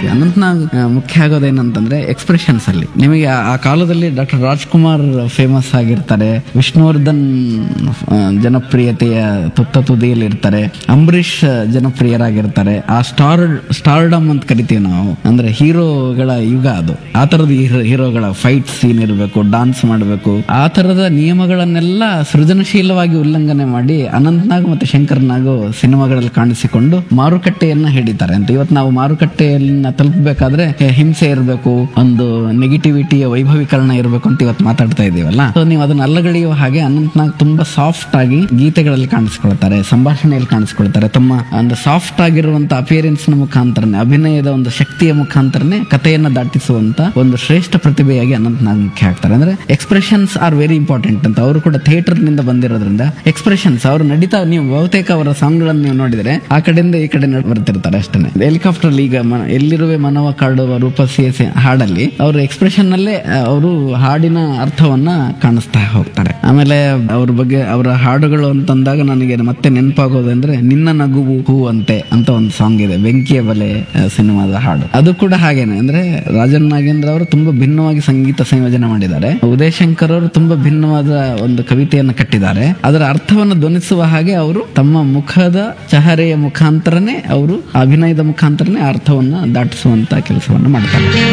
ಮಾಡ್ತೀವಿ ಅನಂತನಾಗ್ ಆ, ಮುಖ್ಯ ಆಗೋದೇನಂತಂದ್ರೆ ಎಕ್ಸ್ಪ್ರೆಷನ್ಸ್ ಅಲ್ಲಿ ನಿಮಗೆ ಆ- ಆ ಕಾಲದಲ್ಲಿ ಡಾಕ್ಟರ್ ರಾಜ್ಕುಮಾರ್ ಫೇಮಸ್ ಆಗಿರ್ತಾರೆ ವಿಷ್ಣುವರ್ಧನ್ ಆ, ಜನಪ್ರಿಯತೆಯ ತುತ್ತ ತುದಿಯಲ್ಲಿ ಇರ್ತಾರೆ ಅಂಬರೀಷ್ ಜನಪ್ರಿಯರಾಗಿರ್ತಾರೆ ಆ ಸ್ಟಾರ್ ಸ್ಟಾರ್ಡಮ್ ಅಂತ ಕರಿತೀವಿ ನಾವು ಅಂದ್ರೆ ಹೀರೋಗಳ ಯುಗ ಅದು ಆ ತರದ ಹೀರೋಗಳ ಫೈಟ್ ಸೀನ್ ಇರಬೇಕು ಡಾನ್ಸ್ ಮಾಡಬೇಕು ಆ ತರದ ನಿಯಮಗಳನ್ನೆಲ್ಲ ಸೃಜನಶೀಲವಾಗಿ ಉಲ್ಲಂಘನೆ ಮಾಡಿ ಅನಂತ್ನಾಗ್ ಮತ್ತೆ ಶಂಕರ್ನಾಗು ಸಿನಿಮಾಗಳಲ್ಲಿ ಕಾಣಿಸಿಕೊಂಡು ಮಾರುಕಟ್ಟೆಯನ್ನ ಹಿಡಿತಾರೆ ಅಂತ ಇವತ್ತು ನಾವು ಮಾರುಕಟ್ಟೆಯನ್ನ ತಲುಪಬೇಕಾದ್ರೆ ಹಿಂಸೆ ಇರಬೇಕು ಒಂದು ನೆಗೆಟಿವಿಟಿಯ ವೈಭವೀಕರಣ ಇರಬೇಕು ಅಂತ ಇವತ್ತು ಮಾತಾಡ್ತಾ ಇದೀವಲ್ಲ ಸೊ ನೀವು ಅದನ್ನ ಅಲ್ಲಗಳೆಯುವ ಹಾಗೆ ಅನಂತ್ನಾಗ್ ತುಂಬಾ ಸಾಫ್ಟ್ ಆಗಿ ಗೀತೆಗಳಲ್ಲಿ ಕಾಣಿಸ್ಕೊಳ್ತಾರೆ ಸಂಭಾಷಣೆಯಲ್ಲಿ ಕಾಣಿಸ್ಕೊಳ್ತಾರೆ ತಮ್ಮ ಒಂದು ಸಾಫ್ಟ್ ಆಗಿರುವಂತ ಅಪಿಯರೆನ್ಸ್ ನ ಮುಖಾಂತರನೇ ಅಭಿನಯದ ಒಂದು ಶಕ್ತಿಯ ಮುಖಾಂತರನೇ ಕಥೆಯನ್ನ ದಾಟಿಸುವಂತ ಒಂದು ಶ್ರೇಷ್ಠ ಪ್ರತಿಭೆಯಾಗಿ ಅನಂತ್ನಾಗ್ ಮುಖ್ಯ ಆಗ್ತಾರೆ ಅಂದ್ರೆ ಎಕ್ಸ್ಪ್ರೆಷನ್ಸ್ ಆರ್ ವೆರಿ ಇಂಪಾರ್ಟೆಂಟ್ ಅಂತ ಅವರು ಕೂಡ ಥಿಯೇಟರ್ ನಿಂದ ಬಂದಿರೋದ್ರಿಂದ ಎಕ್ಸ್ಪ್ರೆಷನ್ಸ್ ಅವರು ನಡೀತಾ ನೀವು ಬಹುತೇಕ ಅವರ ಸಾಂಗ್ ಗಳನ್ನು ನೀವು ನೋಡಿದ್ರೆ ಆ ಕಡೆಯಿಂದ ಈ ಕಡೆ ನಡ್- ಬರ್ತಿರ್ತಾರೆ ಅಷ್ಟೇ ಹೆಲಿಕಾಪ್ಟರ್ ಈಗ ಮ- ಎಲ್ಲಿರುವೆ ಮನವ ಕಾಡುವ ರೂಪಸಿಯ ಸೆ- ಹಾಡಲ್ಲಿ ಅವರು ಎಕ್ಸ್ಪ್ರೆಷನ್ ನಲ್ಲೇ ಅವರು ಹಾಡಿನ ಅರ್ಥವನ್ನ ಕಾಣಿಸ್ತಾ ಹೋಗ್ತಾರೆ ಆಮೇಲೆ ಅವ್ರ ಬಗ್ಗೆ ಅವರ ಹಾಡುಗಳು ಅಂತಂದಾಗ ನನಗೆ ಮತ್ತೆ ನೆನಪಾಗೋದಂದ್ರೆ ನಿನ್ನ ನಗುವು ಹೂ ಅಂತೆ ಅಂತ ಒಂದು ಸಾಂಗ್ ಇದೆ ಬೆಂಕಿಯ ಬಲೆ ಆ, ಸಿನಿಮಾದ ಹಾಡು ಅದು ಕೂಡ ಹಾಗೇನೆ ಅಂದ್ರೆ ರಾಜನ್ ನಾಗೇಂದ್ರ ಅವರು ತುಂಬಾ ಭಿನ್ನವಾಗಿ ಸಂಗೀತ ಸಂಯೋಜನೆ ಮಾಡಿದ್ದಾರೆ ಉದಯ್ ಶಂಕರ್ ಅವರು ತುಂಬಾ ಭಿನ್ನವಾದ ಒಂದು ಕವಿತೆಯನ್ನು ಕಟ್ಟಿದ್ದಾರೆ ಅದರ ಅರ್ಥವನ್ನು ಧ್ವನಿಸುವ ಹಾಗೆ ಅವರು ತಮ್ಮ ಮುಖದ ಚಹರೆಯ ಮುಖಾಂತರನೇ ಅವರು ಅಭಿನಯದ ಮುಖಾಂತರನೇ ಆ ಅರ್ಥವನ್ನ ದಾಟಿಸುವಂತ ಕೆಲಸವನ್ನು ಮಾಡ್ತಾರೆ